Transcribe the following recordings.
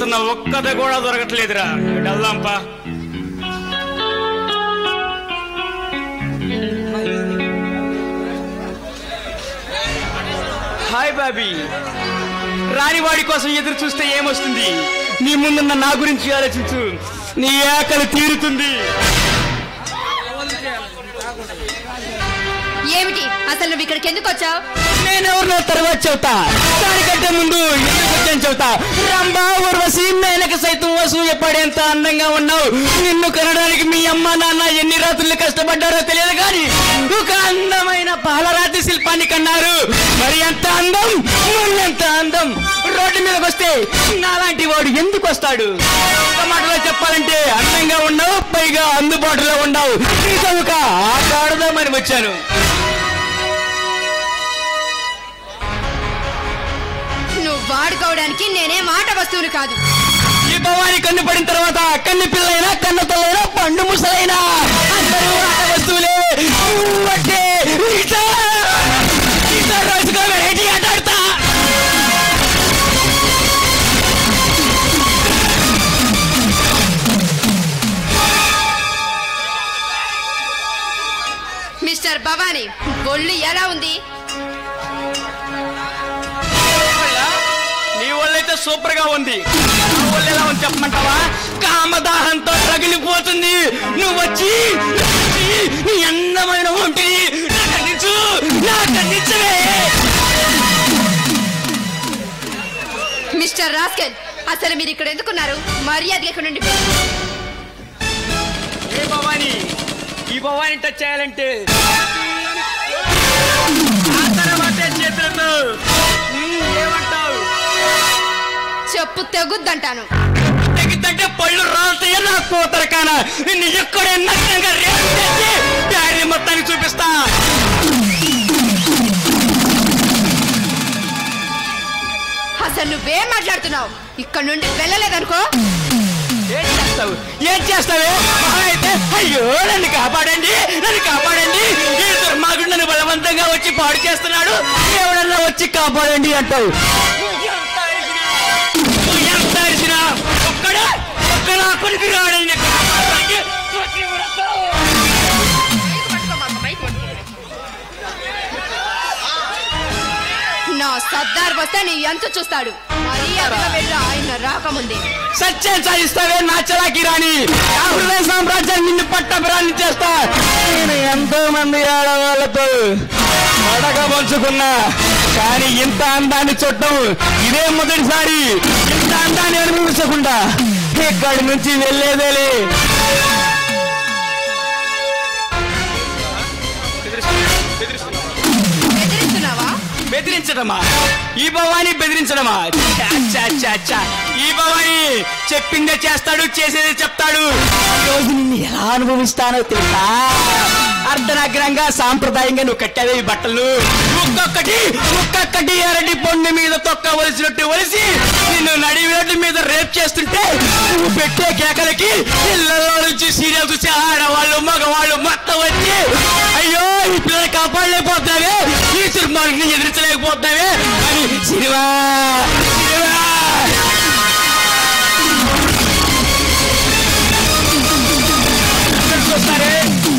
చూస్తున్న ఒక్కది కూడా దొరకట్లేదురా వెళ్దాంపా హాయ్ బాబీ రానివాడి కోసం ఎదురు చూస్తే ఏమొస్తుంది నీ ముందున్న నా గురించి ఆలోచించు నీ ఆకలి తీరుతుంది ఏమిటి అసలు నువ్వు ఇక్కడికి ఎందుకు వచ్చావు నేనెవరినో తర్వాత చెబుతా దానికంటే ముందు ఎందుకు వచ్చాను చెబుతా రంభా ఊర్వశి మేనక సైతం వసూయ పడేంత అందంగా ఉన్నావు నిన్ను కనడానికి మీ అమ్మ నాన్న ఎన్ని రాత్రులు కష్టపడ్డారో తెలియదు కానీ ఒక అందమైన పాలరాతి శిల్పాన్ని కన్నారు మరి ఎంత అందం ఎంత అందం రోడ్డు మీదకి వస్తే నాలాంటి వాడు ఎందుకు వస్తాడు ఒక్క మాటలో చెప్పాలంటే అందంగా ఉన్నావు పైగా అందుబాటులో ఉన్నావు నీతో ఒక ఆట ఆడదామని వచ్చాను నువ్వు వాడుకోవడానికి నేనే మాట వస్తువులు కాదు ఈ భవాని కన్ను పడిన తర్వాత కన్ను పిల్లైనా కన్ను తల్లైనా పండు ముసలైనా అందరూ ఆట వస్తువులే నువ్వంటే ఈత, ఈత రోజుకో వెరైటీ ఆట ఆడతా మిస్టర్ భవానీ ఒళ్ళు ఎలా ఉంది నీ వాళ్ళైతే సూపర్ గా ఉంది నా ఒళ్ళు ఎలా ఉంది చెప్పమంటావా కామదాహంతో రగిలిపోతుంది నువ్వు వచ్చి వచ్చి నీ అందమైన ఒంటిని నాకు అందించు నాకు అందించవే మిస్టర్ రాస్కెల్ అసలు మీరు ఇక్కడ ఎందుకున్నారు మర్యాద లేకుండా ఉండిపోయింది. ఏ భవాని ఈ భవాని టచ్ చేయాలంటే ఆ తర్వాతే చేతులతో ఉమ్, ఏమంటావు చెప్పు తెగుద్దంటాను తగ్గితే పళ్ళు రాలుతాయో నా కూతురు కాన నిన్ను ఎక్కడే నగ్నంగా రేపు చేసి డాడీ మొత్తానికి చూపిస్తా అసలు నువ్వేం మాట్లాడుతున్నావు ఇక్కడ నుండి వెళ్ళలేదనుకో ఏం చేస్తావు ఏం చేస్తావే మహా అయితే అయ్యో నన్ను కాపాడండి నన్ను కాపాడండి ఈ దుర్మార్గుడు నన్ను బలవంతంగా వచ్చి పాడు చేస్తున్నాడు ఎవడన్నా వచ్చి కాపాడండి అంటావు ఎంత అరిచినా, ఎంత అరిచినా ఒక్కడే ఒక్క నా కొడుకు రాడని నేను కాపాడడానికి వచ్చి ఉరకవు. నా సర్దార్ వస్తే నీ ఎంత చూస్తాడు మర్యాదగా వెళ్ళి ఆయన రాకముందే సత్యం సాధిస్తావే నా చలాకి రాని ఆ హృదయ సామ్రాజ్యాన్ని నిన్ను పట్టభరాన్ని చేస్తా నేను ఎంతో మంది ఆడవాళ్ళతో పడక పంచుకున్నా కానీ ఇంత అందాన్ని చుట్టం ఇదే మొదటిసారి ఇంత అందాన్ని అనుభవించకుండా ఇక్కడి నుంచి వెళ్ళేదేలే బెదిరిస్తున్నావా బెదిరించడమా ఈ భవాని బెదిరించడమా ఛా, ఛా, ఛా, ఛా. ఈ భవాని చెప్పిందే చేస్తాడు చేసేదే చెప్తాడు ఈ రోజు నిన్ను ఎలా అనుభవిస్తానో తెలుసా అర్ధనగ్రంగా సాంప్రదాయంగా నువ్వు కట్టావే ఈ బట్టలు ఒక్కొక్కటి ఒక్కొక్కటి ఎరటి పొండు మీద తొక్క వలిసినట్టు వలిసి నిన్ను నడి రోడ్డు మీద రేప్ చేస్తుంటే నువ్వు పెట్టే కేకలకి ఇళ్ళలో నుంచి సీరియల్ చూసి ఆడవాళ్ళు మగవాళ్ళు మొత్తం వచ్చి అయ్యో ఈ పిల్లలు కాపాడలేకపోతున్నావే ఈ దుర్మార్గుని ఎదిరించలేకపోతున్నావే అని సినిమా సినిమా చూస్తారే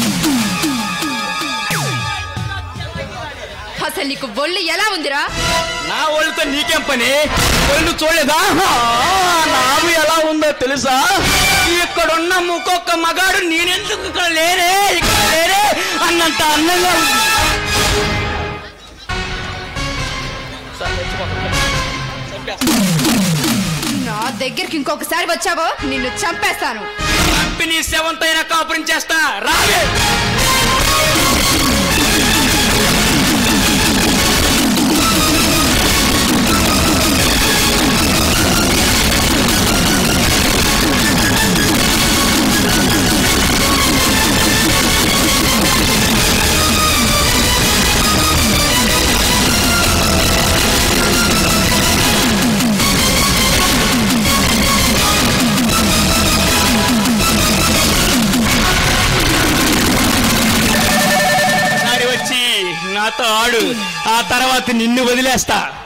అసలు నీకు ఒళ్ళు ఎలా ఉందిరా నా ఒళ్ళుతో నీకేం పని ఒళ్ళు చూడలేదా ఆ, నావి ఎలా ఉందో తెలుసా ఇక్కడున్న ముక్కొక్క మగాడు నేనెందుకు ఇక్కడ లేరే ఇక్కడ లేరే అన్నంత అందంగా ఉంది నా దగ్గరికి ఇంకొకసారి వచ్చావో నిన్ను చంపేస్తాను కంపెనీ సెవెంత్ అయినా కాపురం చేస్తా రావే ఒకసారి వచ్చి నాతో ఆడు ఆ తర్వాత నిన్ను వదిలేస్తా